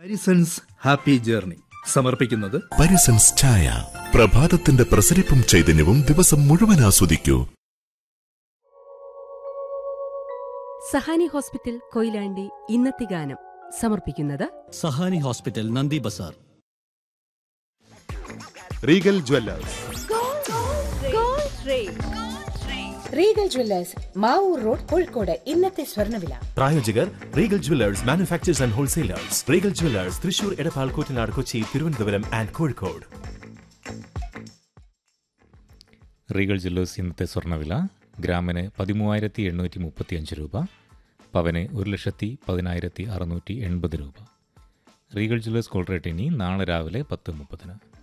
Harrisons happy journey സമർപ്പിക്കുന്നത് പരിസൻസ് ചായ പ്രഭാതത്തിന്റെ പ്രസരിപ്പും ചൈതന്യവും ദിവസം മുഴുവൻ ആസ്വദിക്കൂ സഹാനി ഹോസ്പിറ്റൽ കൊയിലാണ്ടി ഇന്നത്തെ ഗാനം സമർപ്പിക്കുന്നത് Sahani hospital Nandi Bazar Regal jewellers Regal jewellers Mavoor road Kozhikode ഇന്നത്തെ സ്വർണ്ണവില പ്രായോജകർ Regal jewellers manufacturers and wholesalers Regal jewellers Thrissur Edappal Koottanad Kochi Thiruvananthapuram and Kozhikode Regal jewellers ഇന്നത്തെ സ്വർണ്ണവില ഗ്രാമിന് പതിമൂവായിരത്തി എണ്ണൂറ്റി മുപ്പത്തി അഞ്ച് രൂപ പവന് ഒരു ലക്ഷത്തി പതിനായിരത്തി അറുന്നൂറ്റി എൺപത് രൂപ റീഗൽ ജ്വല്ലേഴ്സ് കോൾ റേറ്റ് ഇനി നാളെ രാവിലെ പത്ത് മുപ്പതിന്